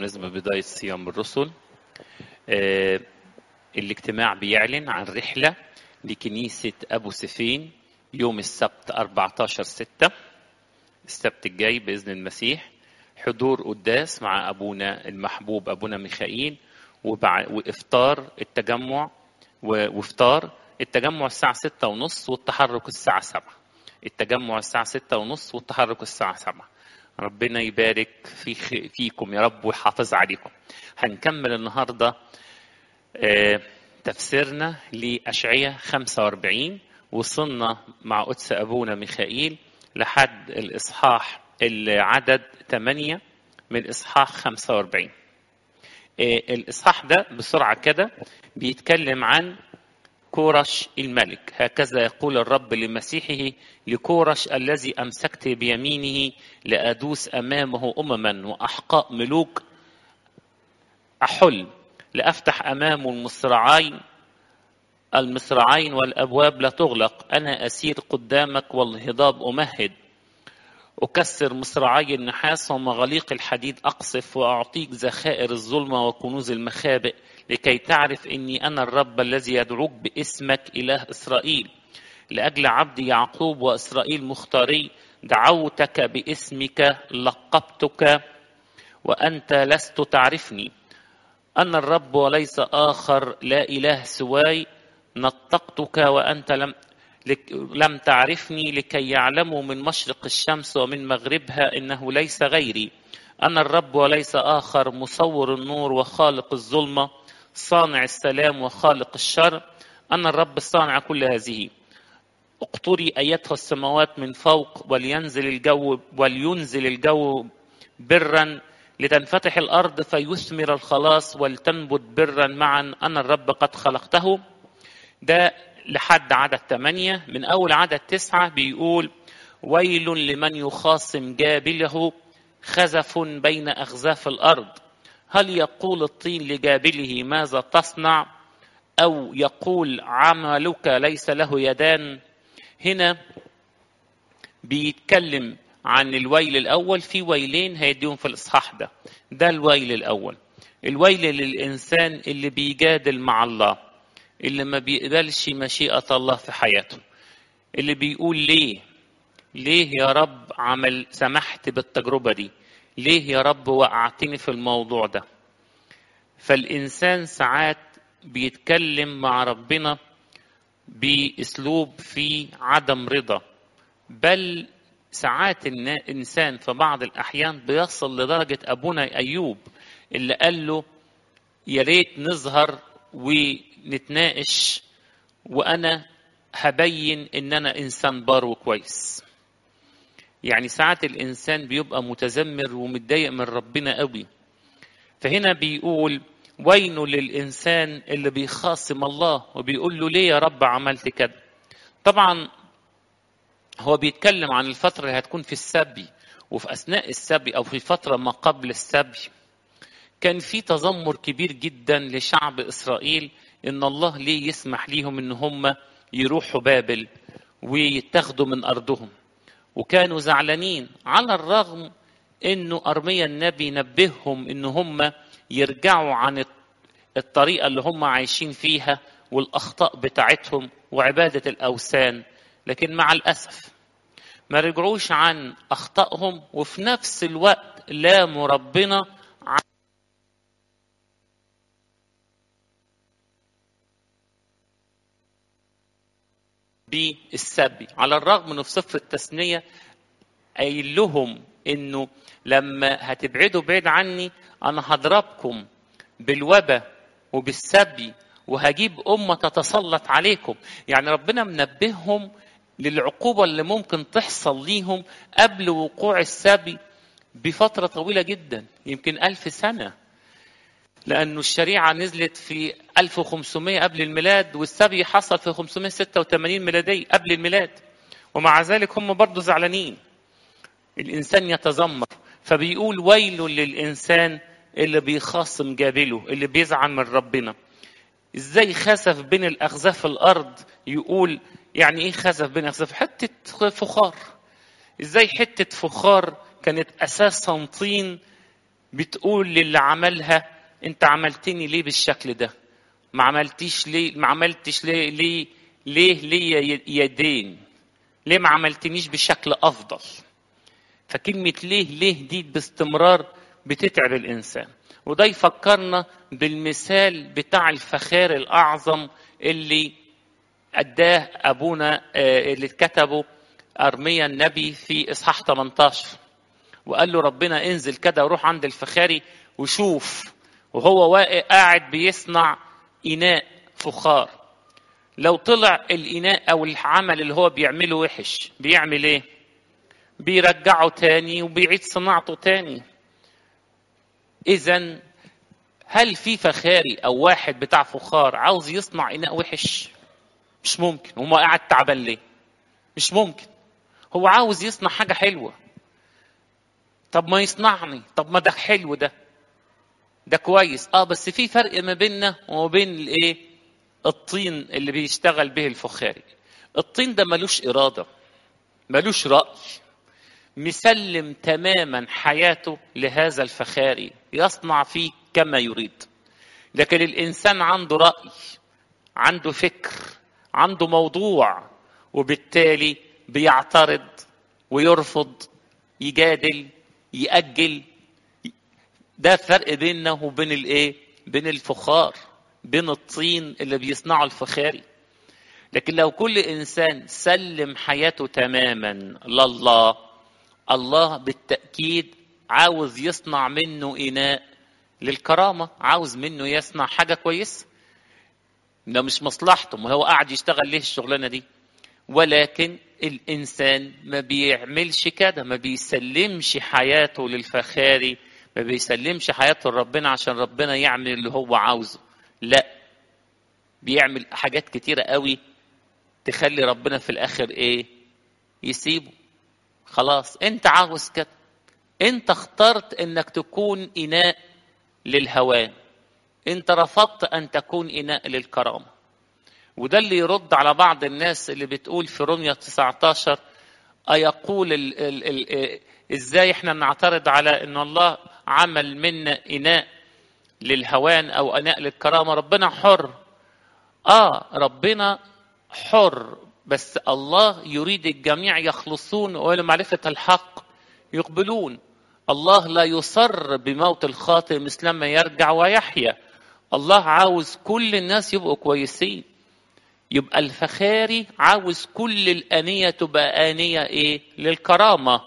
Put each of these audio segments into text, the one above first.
بمناسبة بداية صيام الرسل آه، الاجتماع بيعلن عن رحلة لكنيسة أبو سفين يوم السبت 14 6 السبت الجاي بإذن المسيح حضور قداس مع أبونا المحبوب أبونا ميخائيل وبع... وإفطار التجمع و... وإفطار التجمع الساعة ستة ونص والتحرك الساعة سبعة التجمع الساعة ستة ونص والتحرك الساعة سبعة ربنا يبارك في فيكم يا رب ويحافظ عليكم هنكمل النهارده آه، تفسيرنا لأشعية 45 وصلنا مع قدس أبونا ميخائيل لحد الإصحاح العدد 8 من إصحاح 45 آه، الإصحاح ده بسرعة كده بيتكلم عن كورش الملك هكذا يقول الرب لمسيحه لكورش الذي أمسكت بيمينه لأدوس أمامه أمما وأحقاء ملوك أحل لأفتح أمامه المصراعين المصراعين والأبواب لا تغلق أنا أسير قدامك والهضاب أمهد أكسر مصراعي النحاس ومغاليق الحديد أقصف وأعطيك ذخائر الظلمة وكنوز المخابئ لكي تعرف إني أنا الرب الذي يدعوك باسمك إله إسرائيل لأجل عبدي يعقوب وإسرائيل مختاري دعوتك باسمك لقبتك وأنت لست تعرفني أنا الرب وليس آخر لا إله سواي نطقتك وأنت لم لك لم تعرفني لكي يعلموا من مشرق الشمس ومن مغربها إنه ليس غيري أنا الرب وليس آخر مصور النور وخالق الظلمة صانع السلام وخالق الشر أنا الرب صانع كل هذه اقطري أيتها السماوات من فوق ولينزل الجو ولينزل الجو برا لتنفتح الأرض فيثمر الخلاص ولتنبت برا معا أنا الرب قد خلقته ده لحد عدد ثمانية من أول عدد تسعة بيقول ويل لمن يخاصم جابله خزف بين أخزاف الأرض هل يقول الطين لجابله ماذا تصنع أو يقول عملك ليس له يدان هنا بيتكلم عن الويل الأول في ويلين هيديهم في الإصحاح ده ده الويل الأول الويل للإنسان اللي بيجادل مع الله اللي ما بيقبلش مشيئة الله في حياته اللي بيقول ليه ليه يا رب عمل سمحت بالتجربة دي ليه يا رب وقعتني في الموضوع ده فالإنسان ساعات بيتكلم مع ربنا بأسلوب فيه عدم رضا بل ساعات الإنسان في بعض الأحيان بيصل لدرجة أبونا أيوب اللي قال له يا ريت نظهر ونتناقش وأنا هبين إن أنا إنسان بار وكويس يعني ساعات الإنسان بيبقى متذمر ومتضايق من ربنا قوي فهنا بيقول وين للإنسان اللي بيخاصم الله وبيقول له ليه يا رب عملت كده طبعا هو بيتكلم عن الفترة اللي هتكون في السبي وفي أثناء السبي أو في فترة ما قبل السبي كان في تذمر كبير جدا لشعب إسرائيل إن الله ليه يسمح ليهم إن هم يروحوا بابل ويتاخدوا من أرضهم وكانوا زعلانين على الرغم إنه أرميا النبي نبههم إن هم يرجعوا عن الطريقة اللي هم عايشين فيها والأخطاء بتاعتهم وعبادة الأوثان لكن مع الأسف ما رجعوش عن أخطائهم وفي نفس الوقت لاموا ربنا عن بالسبي على الرغم انه في سفر التثنيه قايل لهم انه لما هتبعدوا بعيد عني انا هضربكم بالوبا وبالسبي وهجيب أمة تتسلط عليكم يعني ربنا منبههم للعقوبة اللي ممكن تحصل ليهم قبل وقوع السبي بفترة طويلة جدا يمكن ألف سنة لأنه الشريعة نزلت في 1500 قبل الميلاد والسبي حصل في 586 ميلادية قبل الميلاد ومع ذلك هم برضو زعلانين الإنسان يتذمر فبيقول ويل للإنسان اللي بيخاصم جابله اللي بيزعل من ربنا ازاي خسف بين الاخزاف الارض يقول يعني ايه خسف بين الاخزاف حته فخار ازاي حته فخار كانت اساسا طين بتقول للي عملها انت عملتني ليه بالشكل ده ما عملتيش ليه ما عملتش ليه ليه ليه ليه يدين ليه ما عملتنيش بشكل افضل فكلمة ليه ليه دي باستمرار بتتعب الإنسان وده يفكرنا بالمثال بتاع الفخار الأعظم اللي أداه أبونا اللي كتبه أرميا النبي في إصحاح 18 وقال له ربنا انزل كده وروح عند الفخاري وشوف وهو واقع قاعد بيصنع إناء فخار لو طلع الإناء أو العمل اللي هو بيعمله وحش بيعمل إيه؟ بيرجعه تاني وبيعيد صناعته تاني إذا هل في فخاري أو واحد بتاع فخار عاوز يصنع إناء وحش؟ مش ممكن وما قاعد تعبان ليه؟ مش ممكن هو عاوز يصنع حاجة حلوة طب ما يصنعني طب ما ده حلو ده ده كويس اه بس في فرق ما بيننا وما بين الايه الطين اللي بيشتغل به الفخاري الطين ده ملوش إرادة ملوش رأي مسلم تماما حياته لهذا الفخاري يصنع فيه كما يريد لكن الإنسان عنده رأي عنده فكر عنده موضوع وبالتالي بيعترض ويرفض يجادل يأجل ده فرق بيننا وبين الايه بين الفخار بين الطين اللي بيصنعه الفخاري لكن لو كل انسان سلم حياته تماما لله الله بالتاكيد عاوز يصنع منه اناء للكرامه عاوز منه يصنع حاجه كويسه ده مش مصلحته ما هو قاعد يشتغل ليه الشغلانه دي ولكن الانسان ما بيعملش كده ما بيسلمش حياته للفخاري ما بيسلمش حياته لربنا عشان ربنا يعمل اللي هو عاوزه لا بيعمل حاجات كتيرة قوي تخلي ربنا في الآخر إيه يسيبه خلاص أنت عاوز كده أنت اخترت أنك تكون إناء للهوان أنت رفضت أن تكون إناء للكرامة وده اللي يرد على بعض الناس اللي بتقول في روميا 19 أيقول ال ال ال إزاي إحنا نعترض على أن الله عمل منا إناء للهوان أو إناء للكرامة ربنا حر آه ربنا حر بس الله يريد الجميع يخلصون ولمعرفة الحق يقبلون الله لا يصر بموت الخاطئ مثلما يرجع ويحيا الله عاوز كل الناس يبقوا كويسين يبقى الفخاري عاوز كل الآنية تبقى آنية إيه للكرامة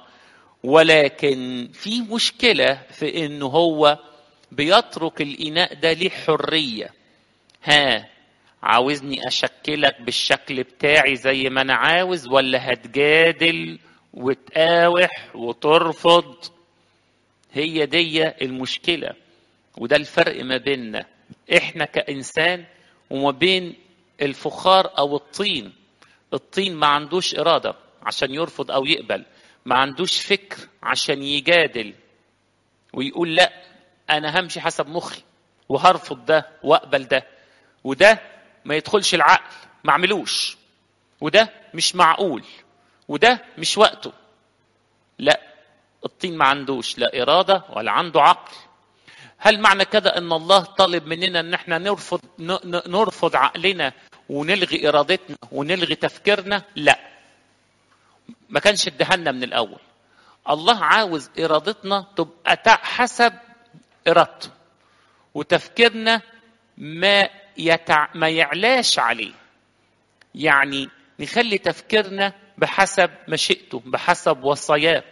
ولكن في مشكلة في إنه هو بيترك الإناء ده ليه حرية ها عاوزني أشكلك بالشكل بتاعي زي ما أنا عاوز ولا هتجادل وتقاوح وترفض هي دي المشكلة وده الفرق ما بيننا احنا كإنسان وما بين الفخار أو الطين الطين ما عندوش إرادة عشان يرفض أو يقبل ما عندوش فكر عشان يجادل ويقول لا انا همشي حسب مخي وهرفض ده واقبل ده وده ما يدخلش العقل ما اعملوش وده مش معقول وده مش وقته لا الطين ما عندوش لا اراده ولا عنده عقل هل معنى كده ان الله طالب مننا ان احنا نرفض نرفض عقلنا ونلغي ارادتنا ونلغي تفكيرنا لا ما كانش ادهنا من الاول الله عاوز ارادتنا تبقى حسب ارادته وتفكيرنا ما يتع... ما يعلاش عليه يعني نخلي تفكيرنا بحسب مشيئته بحسب وصاياه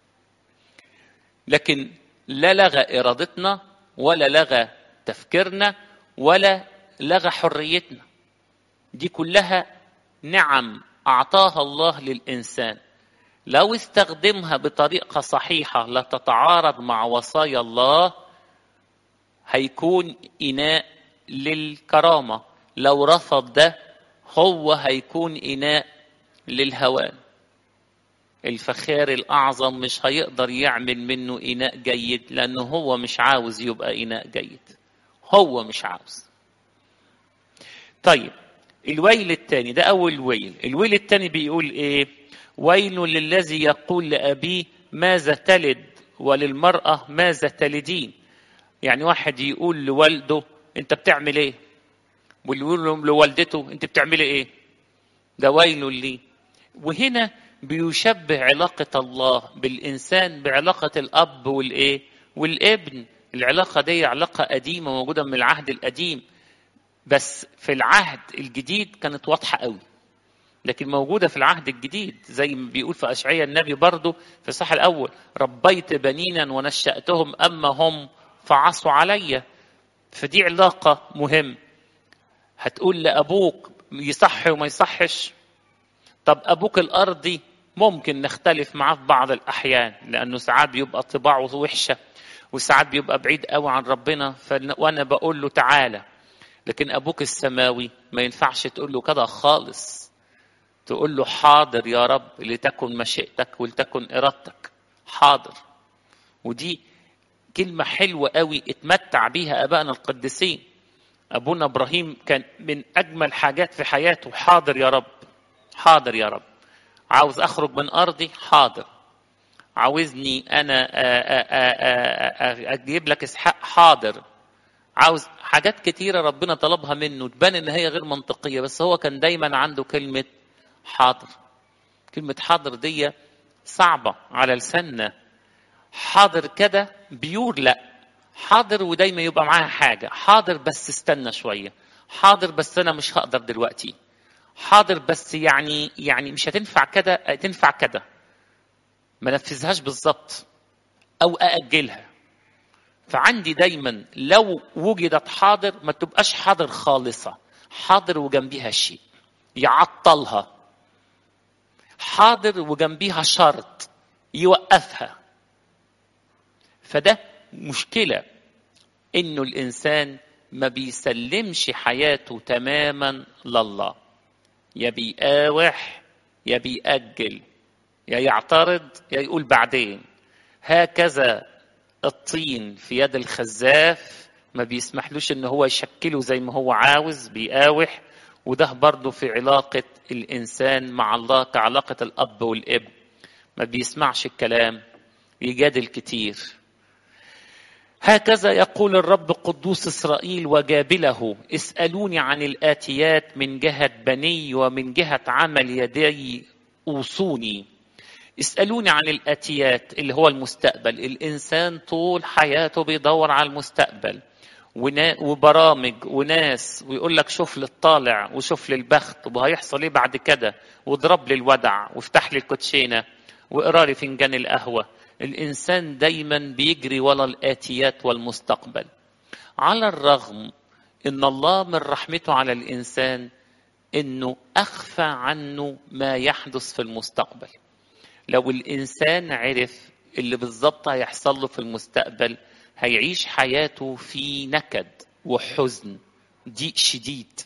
لكن لا لغى ارادتنا ولا لغى تفكيرنا ولا لغى حريتنا دي كلها نعم اعطاها الله للانسان لو استخدمها بطريقه صحيحه لا تتعارض مع وصايا الله هيكون اناء للكرامه لو رفض ده هو هيكون اناء للهوان الفخار الاعظم مش هيقدر يعمل منه اناء جيد لانه هو مش عاوز يبقى اناء جيد هو مش عاوز طيب الويل الثاني ده اول ويل الويل الثاني بيقول ايه ويل للذي يقول لابيه ماذا تلد وللمرأة ماذا تلدين يعني واحد يقول لوالده انت بتعمل ايه واللي يقول لوالدته انت بتعملي ايه ده ويل لي وهنا بيشبه علاقة الله بالإنسان بعلاقة الأب والإيه والابن العلاقة دي علاقة قديمة موجودة من العهد القديم بس في العهد الجديد كانت واضحة قوي لكن موجودة في العهد الجديد زي ما بيقول في أشعية النبي برضه في الصح الأول ربيت بنينا ونشأتهم أما هم فعصوا عليا فدي علاقة مهم هتقول لأبوك يصح وما يصحش طب أبوك الأرضي ممكن نختلف معاه في بعض الأحيان لأنه ساعات بيبقى طباعه وحشة وساعات بيبقى بعيد قوي عن ربنا فن... وأنا بقول له تعالى لكن أبوك السماوي ما ينفعش تقول له كده خالص تقول له حاضر يا رب لتكن مشيئتك ولتكن إرادتك حاضر ودي كلمة حلوة قوي اتمتع بيها أبائنا القديسين أبونا إبراهيم كان من أجمل حاجات في حياته حاضر يا رب حاضر يا رب عاوز أخرج من أرضي حاضر عاوزني أنا أجيب لك إسحاق حاضر عاوز حاجات كتيرة ربنا طلبها منه تبان إن هي غير منطقية بس هو كان دايما عنده كلمة حاضر كلمة حاضر دي صعبة على لساننا حاضر كده بيور لا حاضر ودايما يبقى معاها حاجة حاضر بس استنى شوية حاضر بس أنا مش هقدر دلوقتي حاضر بس يعني يعني مش هتنفع كده تنفع كده ما نفذهاش بالظبط أو أأجلها فعندي دايما لو وجدت حاضر ما تبقاش حاضر خالصة حاضر وجنبيها شيء يعطلها حاضر وجنبيها شرط يوقفها فده مشكلة إنه الإنسان ما بيسلمش حياته تماما لله يا بيقاوح يا بيأجل يا يعترض يا يقول بعدين هكذا الطين في يد الخزاف ما بيسمحلوش ان هو يشكله زي ما هو عاوز بيقاوح وده برضه في علاقة الإنسان مع الله كعلاقة الأب والابن ما بيسمعش الكلام يجادل كتير هكذا يقول الرب قدوس إسرائيل وجابله اسألوني عن الآتيات من جهة بني ومن جهة عمل يدي أوصوني اسألوني عن الآتيات اللي هو المستقبل الإنسان طول حياته بيدور على المستقبل وبرامج وناس ويقول لك شوف للطالع وشوف للبخت وهيحصل ايه بعد كده واضرب لي الودع وافتح لي الكوتشينه واقرا لي فنجان القهوه الانسان دايما بيجري ورا الاتيات والمستقبل على الرغم ان الله من رحمته على الانسان انه اخفى عنه ما يحدث في المستقبل لو الانسان عرف اللي بالظبط هيحصل له في المستقبل هيعيش حياته في نكد وحزن ضيق شديد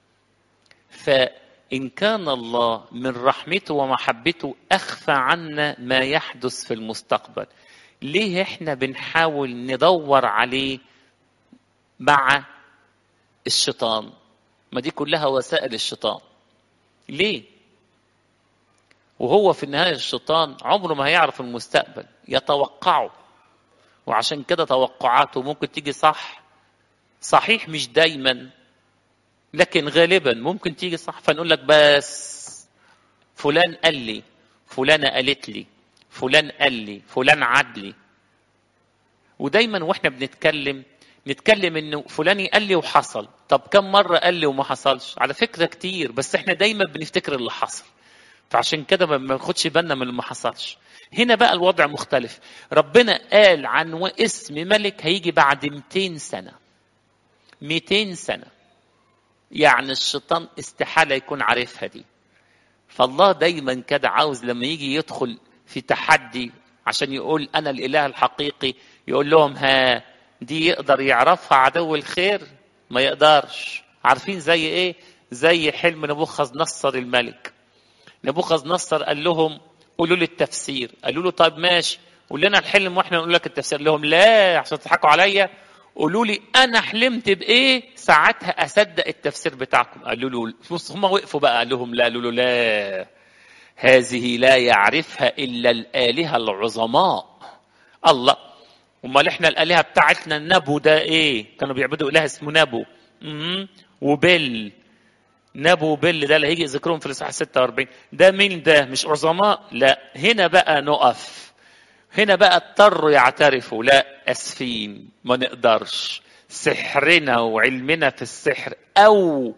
فإن كان الله من رحمته ومحبته أخفى عنا ما يحدث في المستقبل ليه احنا بنحاول ندور عليه مع الشيطان ما دي كلها وسائل الشيطان ليه وهو في النهاية الشيطان عمره ما هيعرف المستقبل يتوقعه وعشان كده توقعاته ممكن تيجي صح صحيح مش دايما لكن غالبا ممكن تيجي صح فنقول لك بس فلان قال لي فلانة قالت لي فلان قال لي فلان عاد لي ودايما واحنا بنتكلم نتكلم انه فلان قال لي وحصل طب كم مرة قال لي وما حصلش على فكرة كتير بس احنا دايما بنفتكر اللي حصل فعشان كده ما بناخدش بالنا من اللي ما حصلش هنا بقى الوضع مختلف ربنا قال عن اسم ملك هيجي بعد 200 سنة 200 سنة يعني الشيطان استحالة يكون عارفها دي فالله دايما كده عاوز لما يجي يدخل في تحدي عشان يقول أنا الإله الحقيقي يقول لهم ها دي يقدر يعرفها عدو الخير ما يقدرش عارفين زي ايه زي حلم نبوخذ نصر الملك نبوخذ نصر قال لهم قولوا لي التفسير قالوا له طيب ماشي قول لنا الحلم واحنا نقول لك التفسير قال لهم لا عشان تضحكوا عليا قولوا لي انا حلمت بايه ساعتها اصدق التفسير بتاعكم قالوا له بص هم وقفوا بقى قال لهم لا قالوا له لا هذه لا يعرفها الا الالهه العظماء الله امال احنا الالهه بتاعتنا النبو ده ايه كانوا بيعبدوا اله اسمه نبو امم وبل نبو وبل ده اللي هيجي ذكرهم في الاصحاح 46 ده مين ده مش عظماء لا هنا بقى نقف هنا بقى اضطروا يعترفوا لا اسفين ما نقدرش سحرنا وعلمنا في السحر او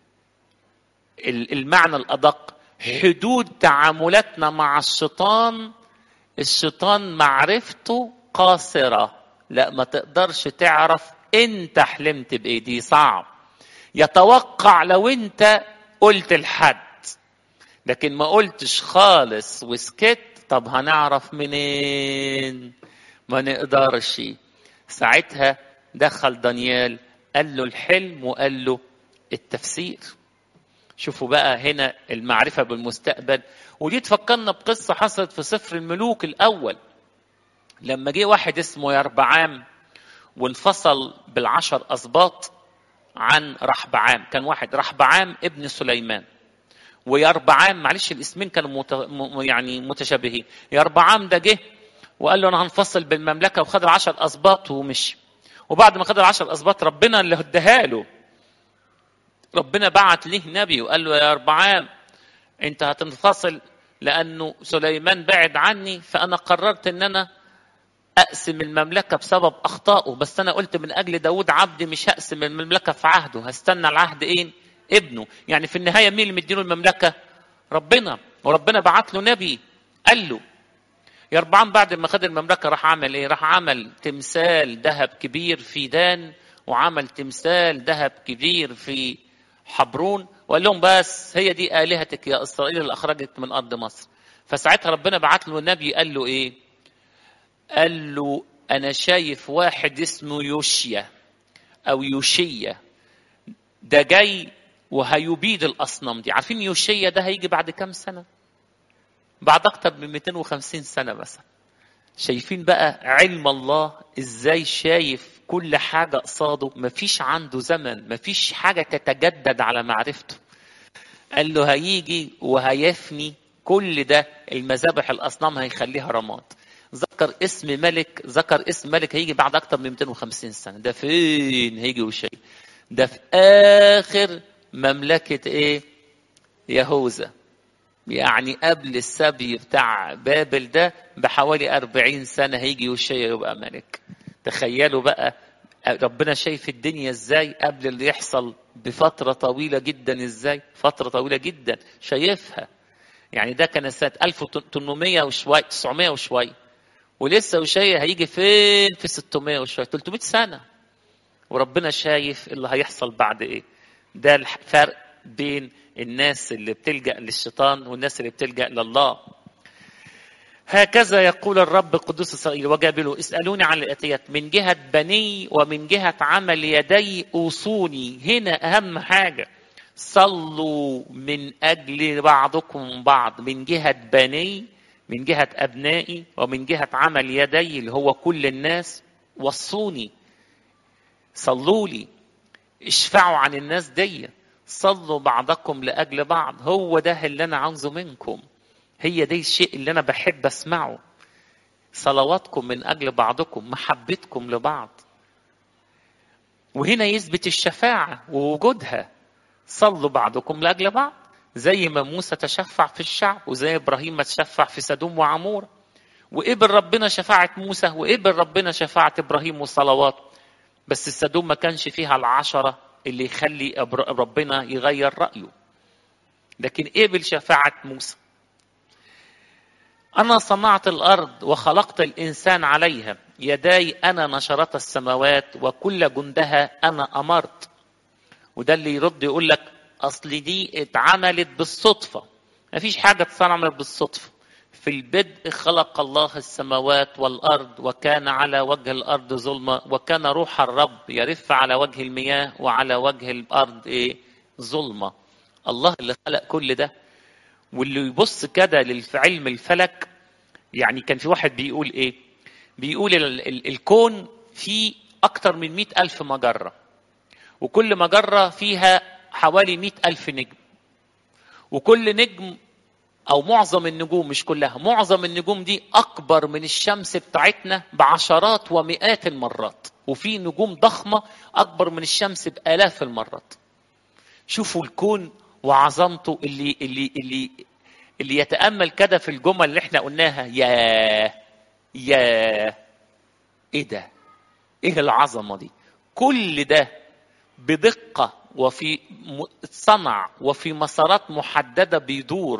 المعنى الادق حدود تعاملاتنا مع الشيطان الشيطان معرفته قاصره لا ما تقدرش تعرف انت حلمت بايه دي صعب يتوقع لو انت قلت الحد لكن ما قلتش خالص وسكت طب هنعرف منين ما نقدرش ساعتها دخل دانيال قال له الحلم وقال له التفسير شوفوا بقى هنا المعرفة بالمستقبل ودي تفكرنا بقصة حصلت في سفر الملوك الأول لما جه واحد اسمه يربعام وانفصل بالعشر أسباط عن رحبعام كان واحد رحبعام ابن سليمان ويربعام معلش الاسمين كانوا مت... م... يعني متشابهين يربعام ده جه وقال له انا هنفصل بالمملكه وخد العشر اسباط ومشي وبعد ما خد العشر اسباط ربنا اللي اداها له ربنا بعت ليه نبي وقال له يا اربعام انت هتنفصل لانه سليمان بعد عني فانا قررت ان انا اقسم المملكه بسبب اخطائه بس انا قلت من اجل داود عبدي مش هقسم المملكه في عهده هستنى العهد ايه ابنه يعني في النهايه مين اللي مديله المملكه ربنا وربنا بعت له نبي قال له يربعام بعد ما خد المملكه راح عمل ايه راح عمل تمثال ذهب كبير في دان وعمل تمثال ذهب كبير في حبرون وقال لهم بس هي دي الهتك يا اسرائيل اللي اخرجت من ارض مصر فساعتها ربنا بعت له نبي قال له ايه قال له انا شايف واحد اسمه يوشيا او يوشيا ده جاي وهيبيد الاصنام دي عارفين يوشيا ده هيجي بعد كام سنه بعد اكتر من 250 سنه مثلا شايفين بقى علم الله ازاي شايف كل حاجة قصاده مفيش عنده زمن مفيش حاجة تتجدد على معرفته قال له هيجي وهيفني كل ده المذابح الأصنام هيخليها رماد ذكر اسم ملك ذكر اسم ملك هيجي بعد أكتر من 250 سنة ده فين هيجي وشيء ده في آخر مملكة إيه يهوذا يعني قبل السبي بتاع بابل ده بحوالي أربعين سنة هيجي يوشيا يبقى ملك تخيلوا بقى ربنا شايف الدنيا ازاي قبل اللي يحصل بفترة طويلة جدا ازاي فترة طويلة جدا شايفها يعني ده كان سنة 1800 وشوي 900 وشوي ولسه وشيا هيجي فين في 600 وشوي 300 سنة وربنا شايف اللي هيحصل بعد ايه ده الفرق بين الناس اللي بتلجأ للشيطان والناس اللي بتلجأ لله هكذا يقول الرب قدوس إسرائيل وجابله اسألوني عن الآتيات من جهة بني ومن جهة عمل يدي أوصوني هنا أهم حاجة صلوا من أجل بعضكم بعض من جهة بني من جهة أبنائي ومن جهة عمل يدي اللي هو كل الناس وصوني صلوا لي اشفعوا عن الناس دي صلوا بعضكم لأجل بعض هو ده اللي أنا عاوزه منكم هي دي الشيء اللي أنا بحب أسمعه صلواتكم من أجل بعضكم محبتكم لبعض وهنا يثبت الشفاعة ووجودها صلوا بعضكم لأجل بعض زي ما موسى تشفع في الشعب وزي إبراهيم ما تشفع في سدوم وعمورة وقبل ربنا شفاعة موسى وقبل ربنا شفاعة إبراهيم وصلواته بس السدوم ما كانش فيها العشرة اللي يخلي ربنا يغير رأيه لكن قبل شفاعة موسى أنا صنعت الأرض وخلقت الإنسان عليها يداي أنا نشرت السماوات وكل جندها أنا أمرت وده اللي يرد يقول لك أصل دي اتعملت بالصدفة مفيش حاجة اتعملت بالصدفة في البدء خلق الله السماوات والأرض وكان على وجه الأرض ظلمة وكان روح الرب يرف على وجه المياه وعلى وجه الأرض إيه ظلمة الله اللي خلق كل ده واللي يبص كده لعلم الفلك يعني كان في واحد بيقول ايه بيقول ال ال الكون فيه أكتر من مئة ألف مجرة وكل مجرة فيها حوالي مئة ألف نجم وكل نجم او معظم النجوم مش كلها معظم النجوم دي اكبر من الشمس بتاعتنا بعشرات ومئات المرات وفي نجوم ضخمه اكبر من الشمس بالاف المرات شوفوا الكون وعظمته اللي اللي اللي اللي يتامل كده في الجمل اللي احنا قلناها يا يا ايه ده ايه العظمه دي كل ده بدقه وفي صنع وفي مسارات محدده بيدور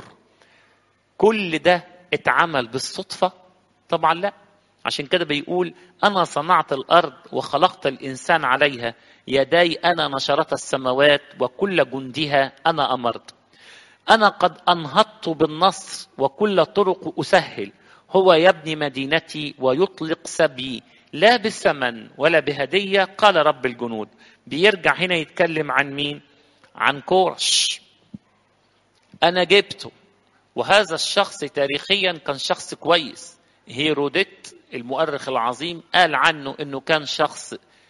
كل ده اتعمل بالصدفه طبعا لا عشان كده بيقول انا صنعت الارض وخلقت الانسان عليها يداي انا نشرت السماوات وكل جندها انا امرت انا قد انهضت بالنصر وكل طرق اسهل هو يبني مدينتي ويطلق سبي لا بثمن ولا بهديه قال رب الجنود بيرجع هنا يتكلم عن مين عن كورش انا جبته وهذا الشخص تاريخيا كان شخص كويس هيروديت المؤرخ العظيم قال عنه انه كان شخص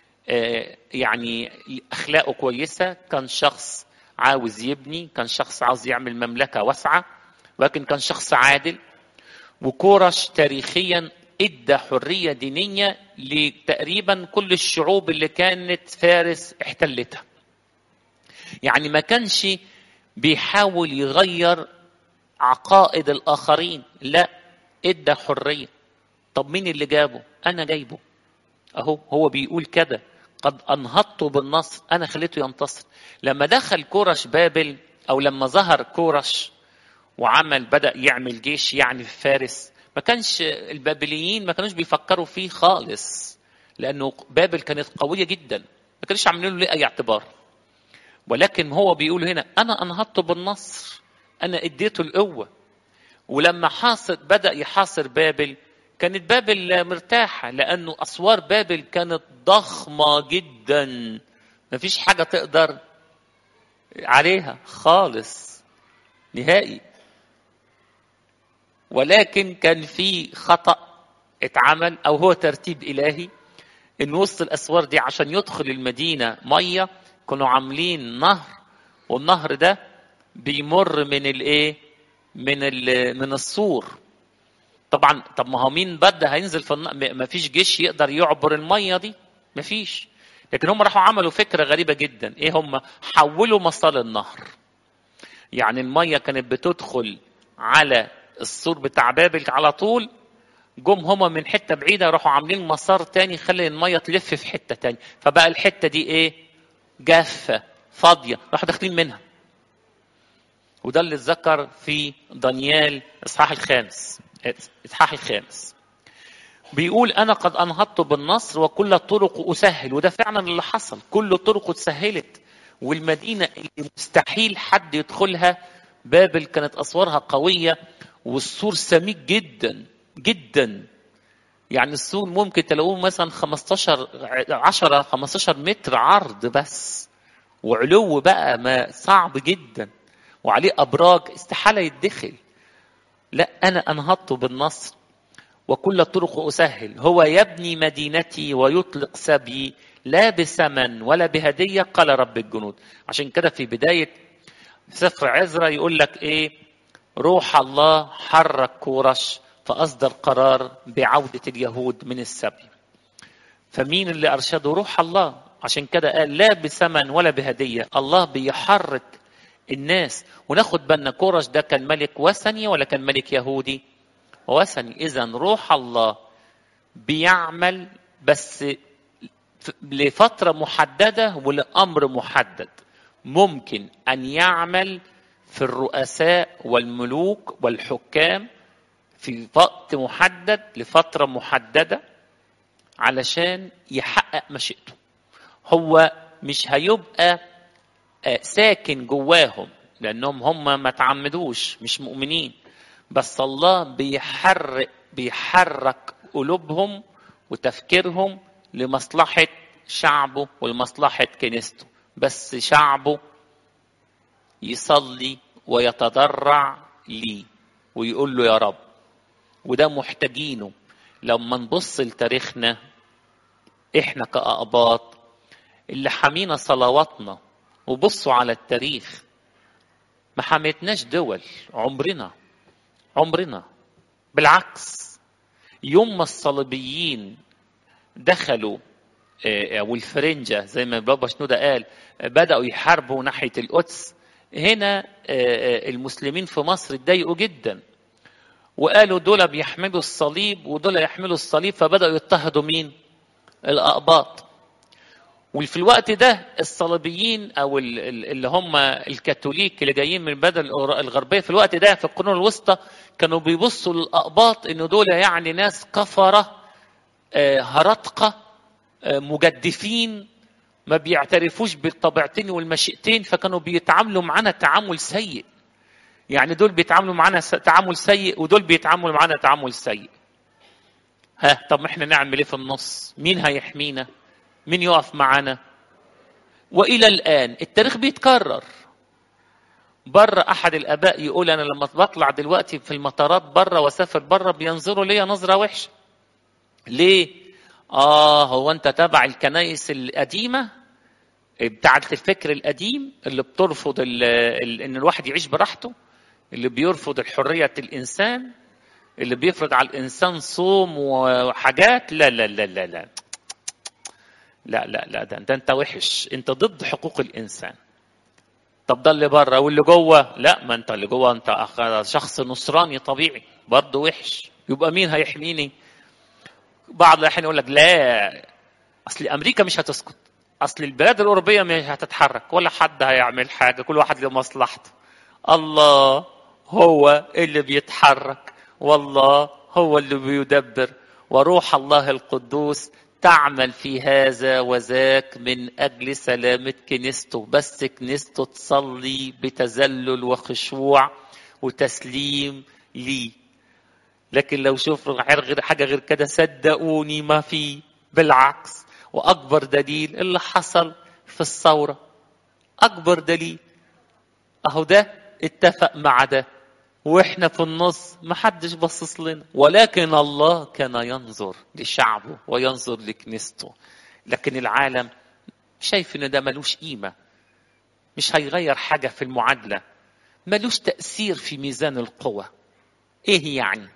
يعني اخلاقه كويسه كان شخص عاوز يبني كان شخص عاوز يعمل مملكه واسعه ولكن كان شخص عادل وكورش تاريخيا ادى حريه دينيه لتقريبا كل الشعوب اللي كانت فارس احتلتها يعني ما كانش بيحاول يغير عقائد الاخرين لا ادى حريه طب مين اللي جابه انا جايبه اهو هو بيقول كده قد انهضت بالنصر انا خليته ينتصر لما دخل كورش بابل او لما ظهر كورش وعمل بدا يعمل جيش يعني في فارس ما كانش البابليين ما كانوش بيفكروا فيه خالص لانه بابل كانت قويه جدا ما كانوش عاملين له ليه اي اعتبار ولكن هو بيقول هنا انا انهضت بالنصر انا اديته القوه ولما حاصر بدا يحاصر بابل كانت بابل مرتاحة لأنه أسوار بابل كانت ضخمة جدا مفيش حاجة تقدر عليها خالص نهائي ولكن كان في خطأ اتعمل أو هو ترتيب إلهي إن وسط الأسوار دي عشان يدخل المدينة مية كانوا عاملين نهر والنهر ده بيمر من الإيه؟ من من السور طبعا طب ما هو مين بدا هينزل في الن... ما فيش جيش يقدر يعبر الميه دي ما فيش لكن هم راحوا عملوا فكره غريبه جدا ايه هم حولوا مسار النهر يعني الميه كانت بتدخل على السور بتاع بابل على طول جم هما من حته بعيده راحوا عاملين مسار تاني يخلي الميه تلف في حته تاني فبقى الحته دي ايه جافه فاضيه راحوا داخلين منها وده اللي اتذكر في دانيال اصحاح الخامس اصحاح الخامس بيقول انا قد انهضت بالنصر وكل الطرق اسهل وده فعلا اللي حصل كل الطرق اتسهلت والمدينه اللي مستحيل حد يدخلها بابل كانت اسوارها قويه والسور سميك جدا جدا يعني السور ممكن تلاقوه مثلا 15 10 15 متر عرض بس وعلو بقى ما صعب جدا وعليه ابراج استحاله يدخل لا انا انهضت بالنصر وكل الطرق اسهل هو يبني مدينتي ويطلق سبي لا بثمن ولا بهديه قال رب الجنود عشان كده في بدايه سفر عزرا يقول لك ايه روح الله حرك كورش فاصدر قرار بعوده اليهود من السبي فمين اللي ارشده روح الله عشان كده قال لا بثمن ولا بهديه الله بيحرك الناس وناخد بالنا كورش ده كان ملك وثني ولا كان ملك يهودي وثني اذا روح الله بيعمل بس لفتره محدده ولامر محدد ممكن ان يعمل في الرؤساء والملوك والحكام في وقت محدد لفتره محدده علشان يحقق مشيئته هو مش هيبقى ساكن جواهم لانهم هم ما تعمدوش مش مؤمنين بس الله بيحرك بيحرك قلوبهم وتفكيرهم لمصلحه شعبه ولمصلحه كنيسته بس شعبه يصلي ويتضرع ليه ويقول له يا رب وده محتاجينه لما نبص لتاريخنا احنا كأقباط اللي حمينا صلواتنا وبصوا على التاريخ ما حميتناش دول عمرنا عمرنا بالعكس يوم ما الصليبيين دخلوا او الفرنجة زي ما بابا شنودة قال بدأوا يحاربوا ناحية القدس هنا المسلمين في مصر اتضايقوا جدا وقالوا دول بيحملوا الصليب ودول يحملوا الصليب فبدأوا يضطهدوا مين؟ الأقباط وفي الوقت ده الصليبيين او اللي هم الكاثوليك اللي جايين من البلد الغربيه في الوقت ده في القرون الوسطى كانوا بيبصوا للاقباط ان دول يعني ناس كفره هرطقه مجدفين ما بيعترفوش بالطبيعتين والمشيئتين فكانوا بيتعاملوا معانا تعامل سيء يعني دول بيتعاملوا معانا تعامل سيء ودول بيتعاملوا معانا تعامل سيء ها طب احنا نعمل ايه في النص مين هيحمينا مين يقف معانا والى الان التاريخ بيتكرر بره احد الاباء يقول انا لما بطلع دلوقتي في المطارات بره واسافر بره بينظروا ليا نظره وحشه ليه اه هو انت تبع الكنايس القديمه بتاعه الفكر القديم اللي بترفض ال ال ان الواحد يعيش براحته اللي بيرفض الحريه الانسان اللي بيفرض على الانسان صوم وحاجات لا لا لا لا لا لا لا لا ده, ده انت وحش انت ضد حقوق الانسان طب ده اللي بره واللي جوه لا ما انت اللي جوه انت شخص نصراني طبيعي برضه وحش يبقى مين هيحميني بعض الاحيان يقول لك لا اصل امريكا مش هتسكت اصل البلاد الاوروبيه مش هتتحرك ولا حد هيعمل حاجه كل واحد له مصلحته الله هو اللي بيتحرك والله هو اللي بيدبر وروح الله القدوس تعمل في هذا وذاك من اجل سلامه كنيسته بس كنيسته تصلي بتذلل وخشوع وتسليم ليه لكن لو شوفوا غير حاجه غير كده صدقوني ما في بالعكس واكبر دليل اللي حصل في الثوره اكبر دليل اهو ده اتفق مع ده واحنا في النص ما حدش بصص لنا ولكن الله كان ينظر لشعبه وينظر لكنيسته لكن العالم شايف ان ده ملوش قيمه مش هيغير حاجه في المعادله ملوش تاثير في ميزان القوى ايه يعني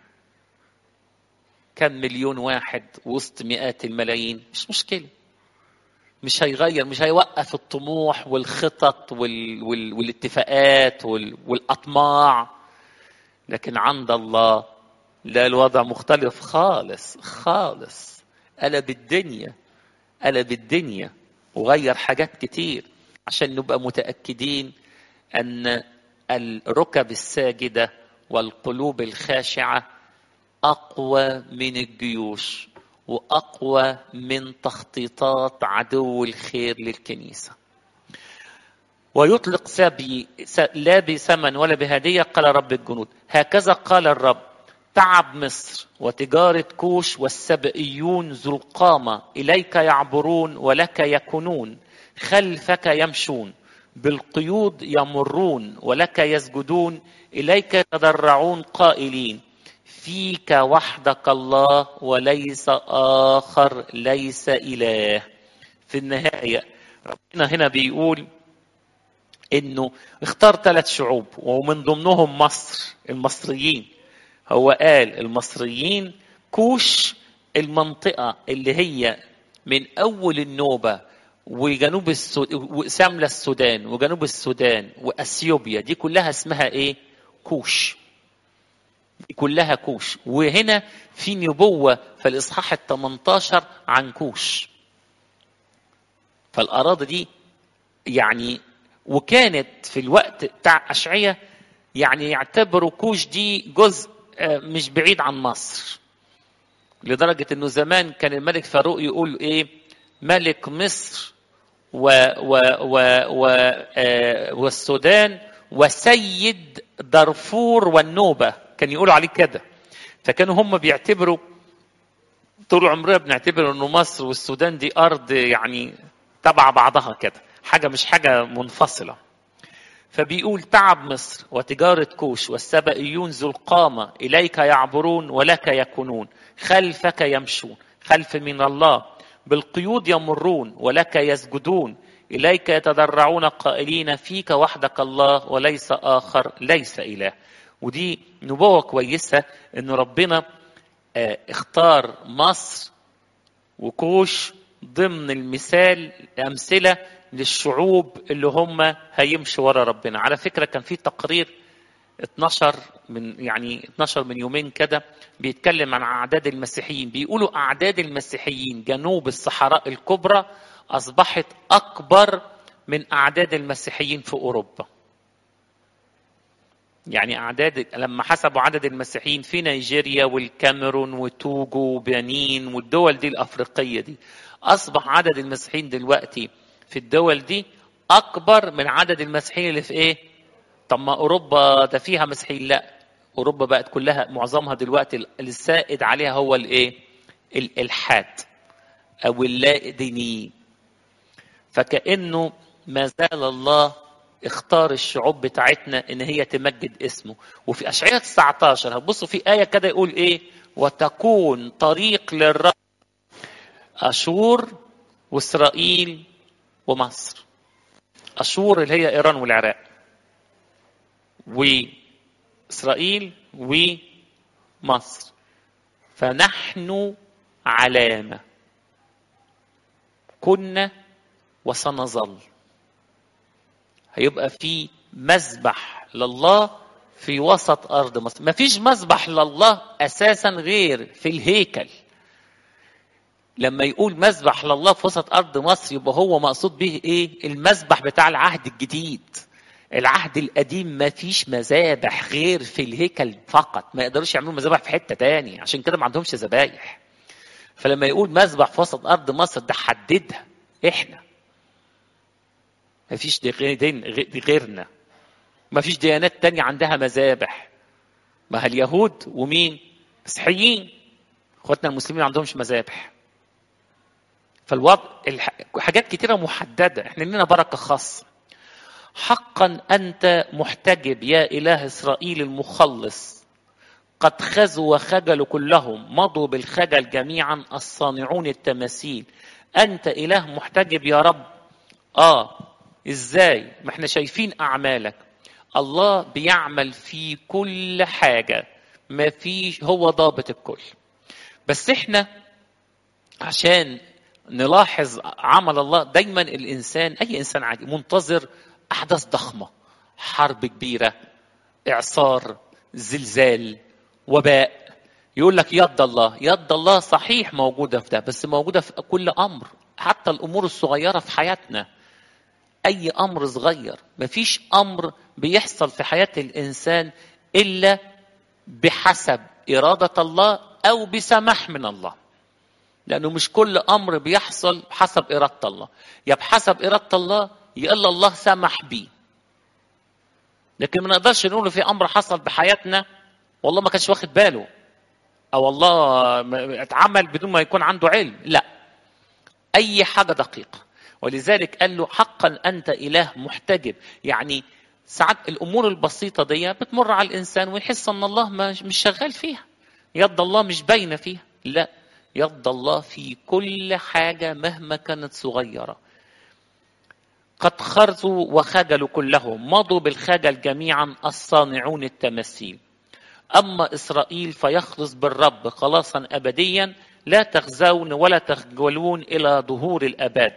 كم مليون واحد وسط مئات الملايين مش مشكله مش هيغير مش هيوقف الطموح والخطط وال... وال... والاتفاقات وال... والاطماع لكن عند الله لا الوضع مختلف خالص خالص قلب الدنيا قلب الدنيا وغير حاجات كتير عشان نبقى متأكدين أن الركب الساجدة والقلوب الخاشعة أقوى من الجيوش وأقوى من تخطيطات عدو الخير للكنيسة ويطلق سبي لا بثمن ولا بهدية قال رب الجنود هكذا قال الرب تعب مصر وتجارة كوش والسبئيون ذو القامة إليك يعبرون ولك يكونون خلفك يمشون بالقيود يمرون ولك يسجدون إليك يتضرعون قائلين فيك وحدك الله وليس آخر ليس إله في النهاية ربنا هنا بيقول انه اختار ثلاث شعوب ومن ضمنهم مصر المصريين هو قال المصريين كوش المنطقة اللي هي من أول النوبة وجنوب السودان وساملة السودان وجنوب السودان وأثيوبيا دي كلها اسمها إيه؟ كوش دي كلها كوش وهنا في نبوة في الإصحاح ال 18 عن كوش فالأراضي دي يعني وكانت في الوقت بتاع أشعية يعني يعتبروا كوش دي جزء مش بعيد عن مصر لدرجة انه زمان كان الملك فاروق يقول ايه ملك مصر و و و و آه والسودان وسيد دارفور والنوبة كان يقولوا عليه كده فكانوا هم بيعتبروا طول عمرنا بنعتبر انه مصر والسودان دي ارض يعني تبع بعضها كده حاجة مش حاجة منفصلة فبيقول تعب مصر وتجارة كوش والسبئيون ذو القامة إليك يعبرون ولك يكونون خلفك يمشون خلف من الله بالقيود يمرون ولك يسجدون إليك يتضرعون قائلين فيك وحدك الله وليس آخر ليس إله ودي نبوة كويسة إن ربنا آه، اختار مصر وكوش ضمن المثال أمثلة للشعوب اللي هم هيمشوا ورا ربنا على فكرة كان في تقرير 12 من يعني 12 من يومين كده بيتكلم عن اعداد المسيحيين بيقولوا اعداد المسيحيين جنوب الصحراء الكبرى اصبحت اكبر من اعداد المسيحيين في اوروبا يعني اعداد لما حسبوا عدد المسيحيين في نيجيريا والكاميرون وتوجو وبنين والدول دي الافريقيه دي اصبح عدد المسيحيين دلوقتي في الدول دي اكبر من عدد المسيحيين اللي في ايه طب ما اوروبا ده فيها مسيحيين لا اوروبا بقت كلها معظمها دلوقتي السائد عليها هو الايه الالحاد او اللا دينيين فكانه ما زال الله اختار الشعوب بتاعتنا ان هي تمجد اسمه وفي اشعياء 19 هتبصوا في ايه كده يقول ايه وتكون طريق للرب اشور واسرائيل ومصر اشور اللي هي ايران والعراق واسرائيل ومصر فنحن علامه كنا وسنظل هيبقى في مذبح لله في وسط ارض مصر ما فيش مذبح لله اساسا غير في الهيكل لما يقول مذبح لله في وسط ارض مصر يبقى هو مقصود به ايه المذبح بتاع العهد الجديد العهد القديم ما فيش مذابح غير في الهيكل فقط ما يقدروش يعملوا مذابح في حته تاني عشان كده ما عندهمش ذبايح فلما يقول مذبح في وسط ارض مصر ده حددها احنا ما فيش دين غيرنا ما فيش ديانات تانية عندها مذابح ما اليهود ومين مسيحيين اخواتنا المسلمين ما عندهمش مذابح فالوضع حاجات كتيره محدده احنا لنا بركه خاصه حقا انت محتجب يا اله اسرائيل المخلص قد خزوا وخجلوا كلهم مضوا بالخجل جميعا الصانعون التماثيل انت اله محتجب يا رب اه ازاي ما احنا شايفين اعمالك الله بيعمل في كل حاجه ما فيش هو ضابط الكل بس احنا عشان نلاحظ عمل الله دايما الانسان اي انسان عادي منتظر احداث ضخمه حرب كبيره اعصار زلزال وباء يقول لك يد الله يد الله صحيح موجوده في ده بس موجوده في كل امر حتى الامور الصغيره في حياتنا اي امر صغير مفيش امر بيحصل في حياه الانسان الا بحسب اراده الله او بسماح من الله لانه مش كل امر بيحصل حسب اراده الله يا بحسب اراده الله يا الا الله سمح بيه لكن ما نقدرش نقول في امر حصل بحياتنا والله ما كانش واخد باله او الله اتعمل بدون ما يكون عنده علم لا اي حاجه دقيقه ولذلك قال له حقا انت اله محتجب يعني ساعات الامور البسيطه دي بتمر على الانسان ويحس ان الله مش شغال فيها يد الله مش باينه فيها لا يد الله في كل حاجه مهما كانت صغيره قد خرزوا وخجلوا كلهم مضوا بالخجل جميعا الصانعون التماثيل اما اسرائيل فيخلص بالرب خلاصا ابديا لا تخزون ولا تخجلون الى ظهور الاباد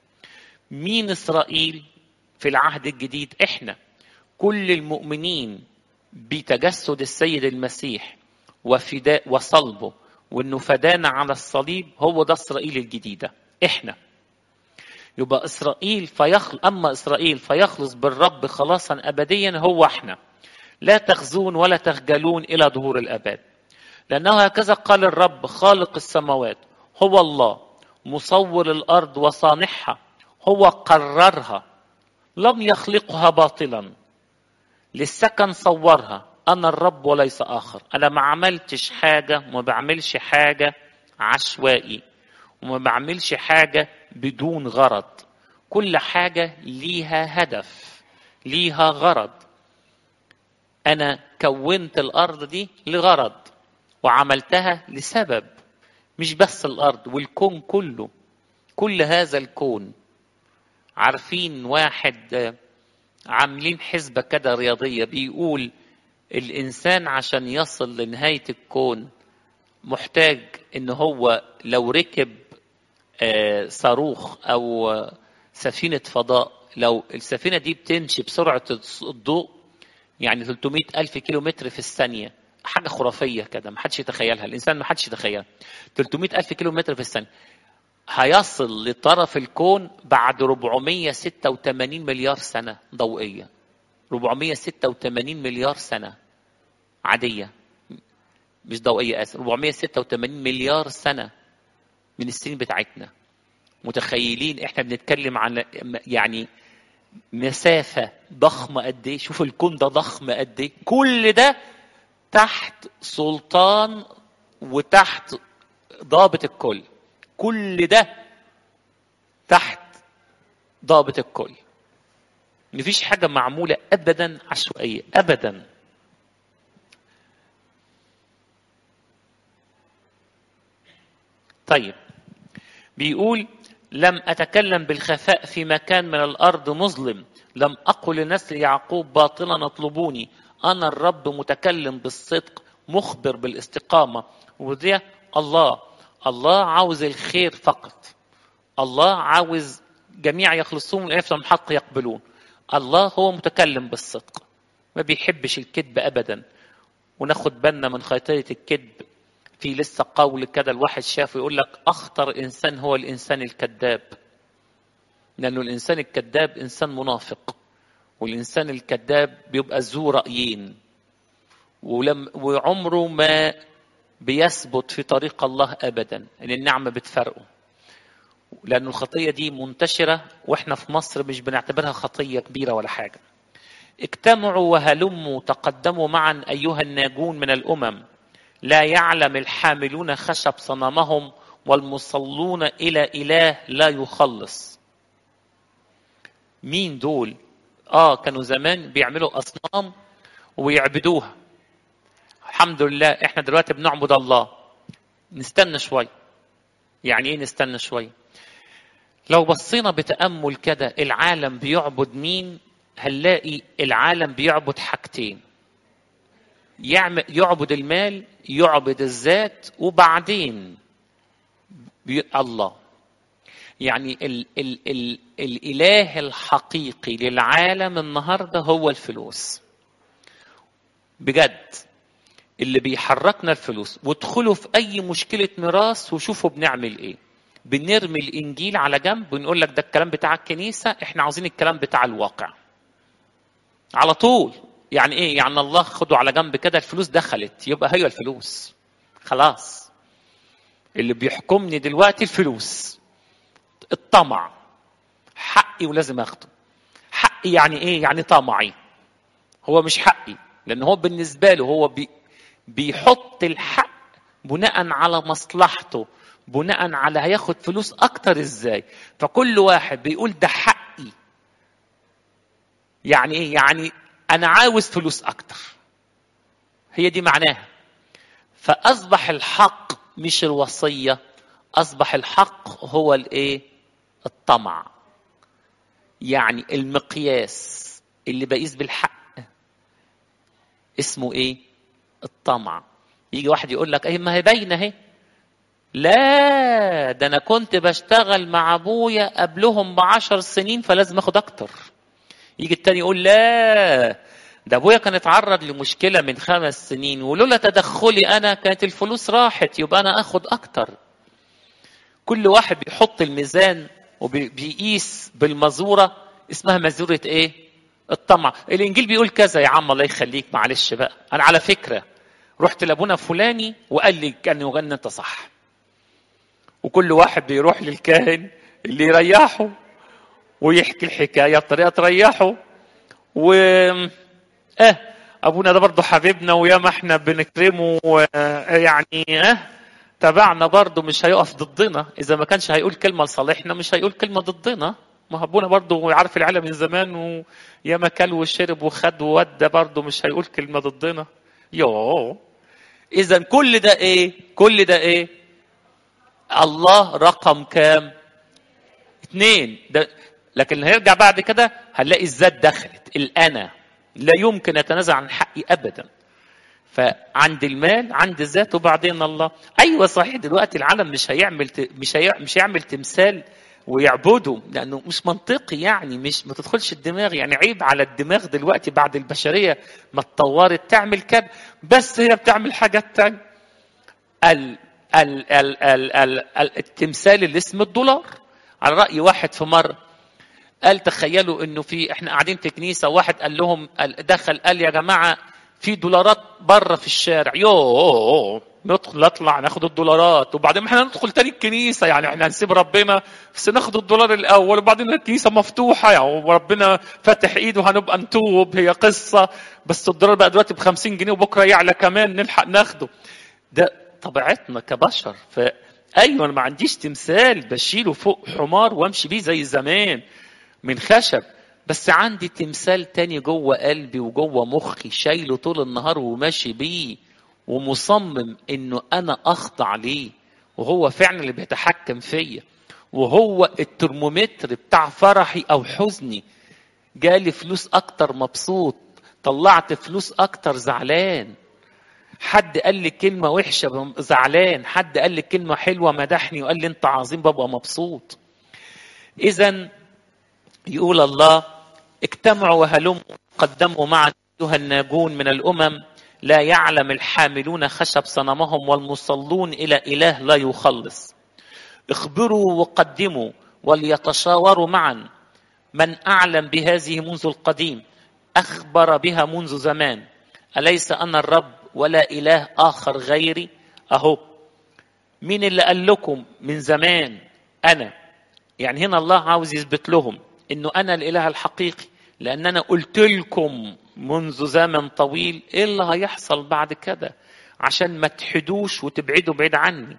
مين اسرائيل في العهد الجديد احنا كل المؤمنين بتجسد السيد المسيح وفداء وصلبه وانه فدانا على الصليب هو ده اسرائيل الجديده احنا يبقى اسرائيل فيخل اما اسرائيل فيخلص بالرب خلاصا ابديا هو احنا لا تخزون ولا تخجلون الى ظهور الاباد لانه هكذا قال الرب خالق السماوات هو الله مصور الارض وصانعها هو قررها لم يخلقها باطلا للسكن صورها انا الرب وليس اخر انا ما عملتش حاجه وما بعملش حاجه عشوائي وما بعملش حاجه بدون غرض كل حاجه ليها هدف ليها غرض انا كونت الارض دي لغرض وعملتها لسبب مش بس الارض والكون كله كل هذا الكون عارفين واحد عاملين حسبة كده رياضية بيقول الإنسان عشان يصل لنهاية الكون محتاج إن هو لو ركب آه، صاروخ أو آه، سفينة فضاء لو السفينة دي بتمشي بسرعة الضوء يعني 300 ألف كيلو متر في الثانية حاجة خرافية كده ما حدش يتخيلها الإنسان ما حدش يتخيلها 300 ألف كيلو متر في الثانية هيصل لطرف الكون بعد 486 مليار سنة ضوئية 486 مليار سنة عادية مش ضوئية آسف 486 مليار سنة من السنين بتاعتنا متخيلين احنا بنتكلم عن يعني مسافة ضخمة قد ايه شوف الكون ده ضخم قد ايه كل ده تحت سلطان وتحت ضابط الكل كل ده تحت ضابط الكل مفيش حاجة معمولة أبدا عشوائية أبدا طيب بيقول لم أتكلم بالخفاء في مكان من الأرض مظلم لم أقل لنسل يعقوب باطلا اطلبوني أنا الرب متكلم بالصدق مخبر بالاستقامة وده الله الله عاوز الخير فقط الله عاوز جميع يخلصون من من حق يقبلون الله هو متكلم بالصدق ما بيحبش الكذب أبدا وناخد بالنا من خيطية الكذب في لسه قول كده الواحد شافه يقول لك أخطر إنسان هو الإنسان الكذاب لأنه الإنسان الكذاب إنسان منافق والإنسان الكذاب بيبقى ذو رأيين ولم وعمره ما بيثبت في طريق الله أبدا إن النعمة بتفرقه لأن الخطية دي منتشرة وإحنا في مصر مش بنعتبرها خطية كبيرة ولا حاجة اجتمعوا وهلموا تقدموا معا أيها الناجون من الأمم لا يعلم الحاملون خشب صنمهم والمصلون إلى إله لا يخلص مين دول اه كانوا زمان بيعملوا اصنام ويعبدوها الحمد لله احنا دلوقتي بنعبد الله نستنى شوي يعني ايه نستنى شوي لو بصينا بتامل كده العالم بيعبد مين هنلاقي العالم بيعبد حاجتين يعمل يعبد المال يعبد الذات وبعدين بي الله يعني ال ال ال الاله الحقيقي للعالم النهارده هو الفلوس بجد اللي بيحركنا الفلوس وادخلوا في اي مشكله ميراث وشوفوا بنعمل ايه بنرمي الانجيل على جنب ونقول لك ده الكلام بتاع الكنيسه احنا عاوزين الكلام بتاع الواقع على طول يعني ايه يعني الله خدوا على جنب كده الفلوس دخلت يبقى هي الفلوس خلاص اللي بيحكمني دلوقتي الفلوس الطمع حقي ولازم اخده حقي يعني ايه يعني طمعي هو مش حقي لان هو بالنسبه له هو بي بيحط الحق بناء على مصلحته بناء على هياخد فلوس اكتر ازاي فكل واحد بيقول ده حقي يعني ايه يعني انا عاوز فلوس اكتر هي دي معناها فاصبح الحق مش الوصيه اصبح الحق هو الايه الطمع يعني المقياس اللي بقيس بالحق اسمه ايه الطمع يجي واحد يقول لك ايه ما هي باينه اهي لا ده انا كنت بشتغل مع ابويا قبلهم بعشر سنين فلازم اخد اكتر يجي التاني يقول لا ده ابويا كان اتعرض لمشكله من خمس سنين ولولا تدخلي انا كانت الفلوس راحت يبقى انا اخد اكتر كل واحد بيحط الميزان وبيقيس بالمزوره اسمها مزوره ايه الطمع الانجيل بيقول كذا يا عم الله يخليك معلش بقى انا على فكره رحت لابونا فلاني وقال لي كان يغني انت صح وكل واحد بيروح للكاهن اللي يريحه ويحكي الحكايه بطريقه تريحه و اه ابونا ده برضه حبيبنا ويا ما احنا بنكرمه يعني اه تبعنا برضه مش هيقف ضدنا اذا ما كانش هيقول كلمه لصالحنا مش هيقول كلمه ضدنا ما ابونا برضه عارف العالم من زمان ويا ما كل وشرب وخد وودى برضه مش هيقول كلمه ضدنا يوه اذا كل ده ايه كل ده ايه الله رقم كام اثنين ده لكن هيرجع بعد كده هنلاقي الذات دخلت الانا لا يمكن اتنازع عن حقي ابدا فعند المال عند الذات وبعدين الله ايوه صحيح دلوقتي العالم مش هيعمل مش هي... مش هيعمل تمثال ويعبده لانه مش منطقي يعني مش ما تدخلش الدماغ يعني عيب على الدماغ دلوقتي بعد البشريه ما اتطورت تعمل كده بس هي بتعمل حاجات تانية ال... ال... ال... ال... ال... التمثال اللي اسمه الدولار على راي واحد في مره قال تخيلوا انه في احنا قاعدين في كنيسه واحد قال لهم دخل قال يا جماعه في دولارات بره في الشارع يوه ندخل نطلع ناخد الدولارات وبعدين احنا ندخل تاني الكنيسه يعني احنا هنسيب ربنا بس ناخد الدولار الاول وبعدين الكنيسه مفتوحه يعني وربنا فاتح ايده هنبقى نتوب هي قصه بس الدولار بقى دلوقتي ب 50 جنيه وبكره يعلى كمان نلحق ناخده ده طبيعتنا كبشر فايوه انا ما عنديش تمثال بشيله فوق حمار وامشي بيه زي زمان من خشب بس عندي تمثال تاني جوه قلبي وجوه مخي شايله طول النهار وماشي بيه ومصمم انه انا اخضع ليه وهو فعلا اللي بيتحكم فيا وهو الترمومتر بتاع فرحي او حزني جالي فلوس اكتر مبسوط طلعت فلوس اكتر زعلان حد قال لي كلمة وحشة زعلان حد قال لي كلمة حلوة مدحني وقال لي انت عظيم ببقى مبسوط اذا يقول الله اجتمعوا وهلموا قدموا معا ايها الناجون من الامم لا يعلم الحاملون خشب صنمهم والمصلون الى اله لا يخلص اخبروا وقدموا وليتشاوروا معا من اعلم بهذه منذ القديم اخبر بها منذ زمان اليس انا الرب ولا اله اخر غيري اهو مين اللي قال لكم من زمان انا يعني هنا الله عاوز يثبت لهم انه انا الاله الحقيقي لان انا قلت لكم منذ زمن طويل ايه اللي هيحصل بعد كده عشان ما تحدوش وتبعدوا بعيد عني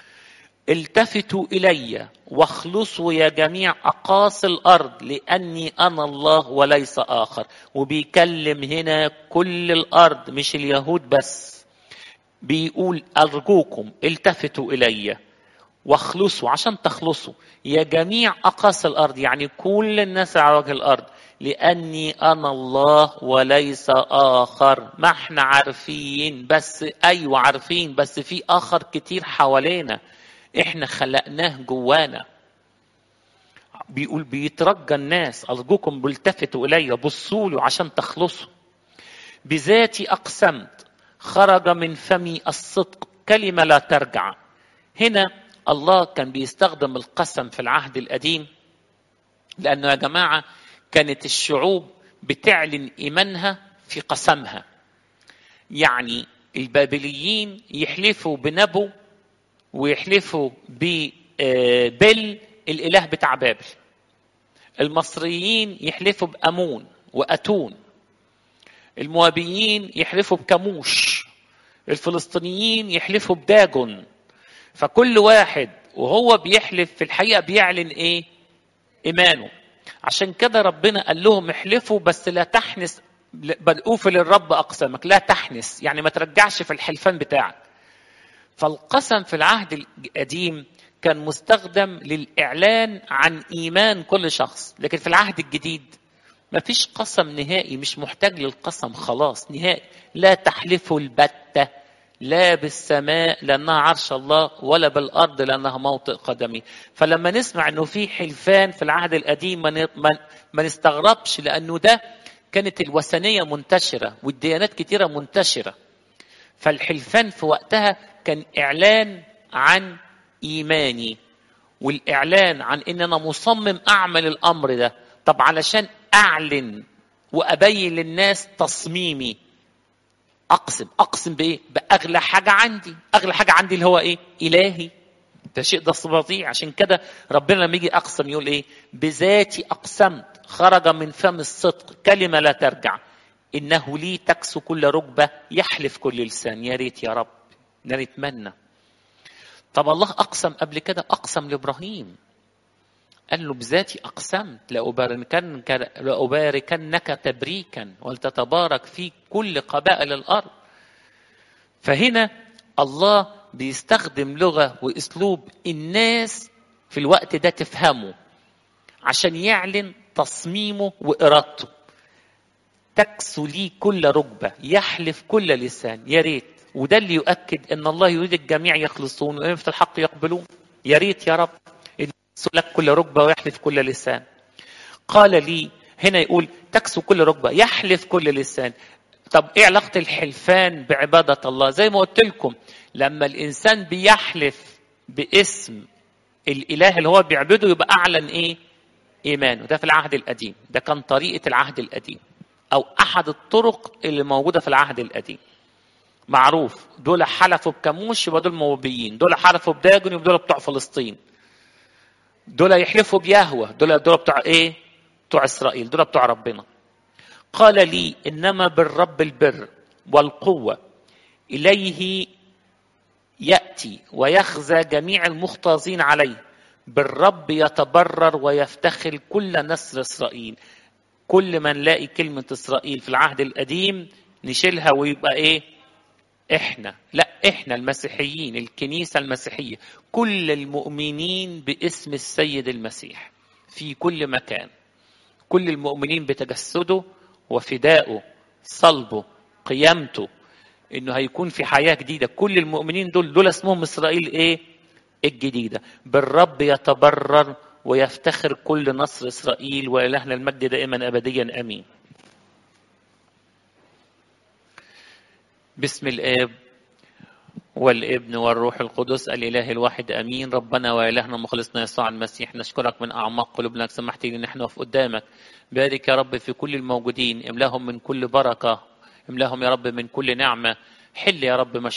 التفتوا الي واخلصوا يا جميع اقاصي الارض لاني انا الله وليس اخر وبيكلم هنا كل الارض مش اليهود بس بيقول ارجوكم التفتوا الي واخلصوا عشان تخلصوا يا جميع اقاصي الارض يعني كل الناس على وجه الارض لاني انا الله وليس اخر ما احنا عارفين بس ايوه عارفين بس في اخر كتير حوالينا احنا خلقناه جوانا بيقول بيترجى الناس ارجوكم بالتفتوا الي بصوا له عشان تخلصوا بذاتي اقسمت خرج من فمي الصدق كلمه لا ترجع هنا الله كان بيستخدم القسم في العهد القديم لانه يا جماعه كانت الشعوب بتعلن ايمانها في قسمها يعني البابليين يحلفوا بنبو ويحلفوا ببل الاله بتاع بابل المصريين يحلفوا بامون واتون الموابيين يحلفوا بكموش الفلسطينيين يحلفوا بداجون فكل واحد وهو بيحلف في الحقيقه بيعلن ايه ايمانه عشان كده ربنا قال لهم احلفوا بس لا تحنس بل اوفي للرب اقسامك لا تحنس يعني ما ترجعش في الحلفان بتاعك فالقسم في العهد القديم كان مستخدم للاعلان عن ايمان كل شخص لكن في العهد الجديد ما فيش قسم نهائي مش محتاج للقسم خلاص نهائي لا تحلفوا البته لا بالسماء لانها عرش الله ولا بالارض لانها موطئ قدمي فلما نسمع انه في حلفان في العهد القديم ما ما نستغربش لانه ده كانت الوثنيه منتشره والديانات كتيره منتشره فالحلفان في وقتها كان اعلان عن ايماني والاعلان عن ان انا مصمم اعمل الامر ده طب علشان اعلن وابين للناس تصميمي اقسم اقسم بايه باغلى حاجه عندي اغلى حاجه عندي اللي هو ايه الهي ده شيء ده فظيع عشان كده ربنا لما يجي اقسم يقول ايه بذاتي اقسمت خرج من فم الصدق كلمه لا ترجع انه لي تكسو كل ركبه يحلف كل لسان يا ريت يا رب نتمنى طب الله اقسم قبل كده اقسم لابراهيم قال له بذاتي اقسمت لأباركنك, لأباركنك تبريكا ولتتبارك فيك كل قبائل الارض فهنا الله بيستخدم لغه واسلوب الناس في الوقت ده تفهمه عشان يعلن تصميمه وارادته تكسو لي كل ركبة يحلف كل لسان يا ريت وده اللي يؤكد ان الله يريد الجميع يخلصون ويفتح الحق يقبلون يا ريت يا رب يكسو لك كل ركبة ويحلف كل لسان قال لي هنا يقول تكسو كل ركبة يحلف كل لسان طب ايه علاقة الحلفان بعبادة الله زي ما قلت لكم لما الانسان بيحلف باسم الاله اللي هو بيعبده يبقى اعلن ايه ايمانه ده في العهد القديم ده كان طريقة العهد القديم او احد الطرق اللي موجودة في العهد القديم معروف دول حلفوا بكموش يبقى دول موبيين دول حلفوا بداجن يبقى دول بتوع فلسطين دول يحلفوا بيهوه دول دول بتوع ايه بتوع اسرائيل دول بتوع ربنا قال لي انما بالرب البر والقوه اليه ياتي ويخزى جميع المختازين عليه بالرب يتبرر ويفتخر كل نسر اسرائيل كل ما نلاقي كلمه اسرائيل في العهد القديم نشيلها ويبقى ايه احنا لا احنا المسيحيين الكنيسه المسيحيه كل المؤمنين باسم السيد المسيح في كل مكان كل المؤمنين بتجسده وفدائه صلبه قيامته انه هيكون في حياه جديده كل المؤمنين دول دول اسمهم اسرائيل ايه الجديده بالرب يتبرر ويفتخر كل نصر اسرائيل والهنا المجد دائما ابديا امين باسم الاب والابن والروح القدس الاله الواحد امين ربنا والهنا مخلصنا يسوع المسيح نشكرك من اعماق قلوبنا سمحت لي نحن نقف قدامك بارك يا رب في كل الموجودين املاهم من كل بركه املاهم يا رب من كل نعمه حل يا رب مشاكل